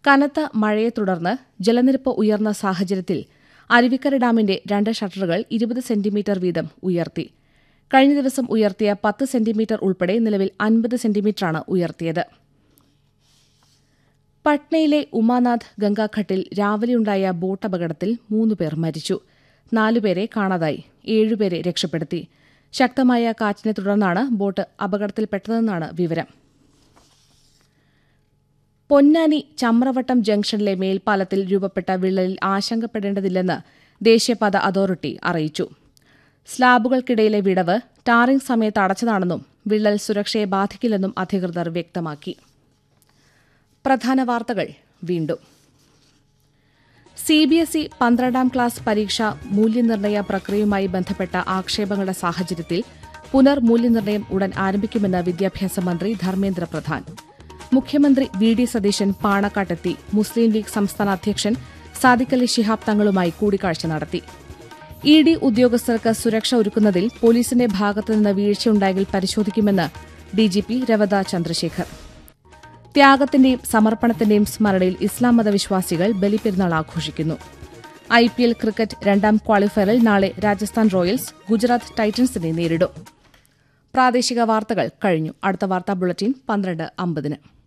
കനത്ത മഴയെ തുടർന്ന് ജലനിരപ്പ് ഉയർന്ന സാഹചര്യത്തിൽ അരുവിക്കര ഡാമിന്റെ രണ്ട് ഷട്ടറുകൾ ഇരുപത് സെന്റിമീറ്റർ വീതം ഉയർത്തി കഴിഞ്ഞ ദിവസം ഉയർത്തിയ പത്ത് സെന്റിമീറ്റർ ഉൾപ്പെടെ നിലവിൽ അൻപത് സെന്റിമീറ്ററാണ് ഉയർത്തിയത് പട്നയിലെ ഉമാനാഥ് ഗംഗാഘട്ടിൽ രാവിലെയുണ്ടായ ബോട്ട് അപകടത്തിൽ മൂന്നുപേർ മരിച്ചു നാലുപേരെ കാണാതായി ഏഴുപേരെ രക്ഷപ്പെടുത്തി ശക്തമായ കാറ്റിനെ തുടർന്നാണ് ബോട്ട് അപകടത്തിൽപ്പെട്ടതെന്നാണ് വിവരം പൊന്നാനി ചമ്രവട്ടം ജംഗ്ഷനിലെ മേൽപ്പാലത്തിൽ രൂപപ്പെട്ട വിള്ളലിൽ ആശങ്കപ്പെടേണ്ടതില്ലെന്ന് ദേശീയപാത അതോറിറ്റി അറിയിച്ചു സ്ലാബുകൾക്കിടയിലെ വിടവ് ടാറിംഗ് സമയത്ത് അടച്ചതാണെന്നും വിള്ളൽ സുരക്ഷയെ ബാധിക്കില്ലെന്നും അധികൃതർ വ്യക്തമാക്കി പ്രധാന വാർത്തകൾ വീണ്ടും സി ബി എസ് ഇ പന്ത്രണ്ടാം ക്ലാസ് പരീക്ഷ മൂല്യനിർണ്ണയ പ്രക്രിയയുമായി ബന്ധപ്പെട്ട ആക്ഷേപങ്ങളുടെ സാഹചര്യത്തിൽ പുനർമൂല്യനിർണ്ണയം ഉടൻ ആരംഭിക്കുമെന്ന് വിദ്യാഭ്യാസ മന്ത്രി ധർമ്മേന്ദ്ര പ്രധാൻ മുഖ്യമന്ത്രി വി ഡി സതീശൻ പാണക്കാട്ടെത്തി മുസ്ലിം ലീഗ് സംസ്ഥാന അധ്യക്ഷൻ സാദിഖ് അലി ശിഹാബ് തങ്ങളുമായി കൂടിക്കാഴ്ച നടത്തി ഇ ഡി ഉദ്യോഗസ്ഥർക്ക് സുരക്ഷ ഒരുക്കുന്നതിൽ പോലീസിന്റെ ഭാഗത്തുനിന്ന് വീഴ്ചയുണ്ടായെങ്കിൽ പരിശോധിക്കുമെന്ന് ഡിജിപി രവത ചന്ദ്രശേഖർ ത്യാഗത്തിന്റെയും സമർപ്പണത്തിന്റെയും സ്മരണയിൽ ഇസ്ലാം മതവിശ്വാസികൾ ബലിപ്പെരുന്നാൾ ആഘോഷിക്കുന്നു ഐ പി എൽ ക്രിക്കറ്റ് രണ്ടാം ക്വാളിഫയറിൽ നാളെ രാജസ്ഥാൻ റോയൽസ് ഗുജറാത്ത് ടൈറ്റൻസിനെ നേരിടും പ്രാദേശിക വാർത്തകൾ കഴിഞ്ഞു അടുത്ത വാർത്താ ബുള്ളറ്റിൻ പന്ത്രണ്ട് അമ്പതിന്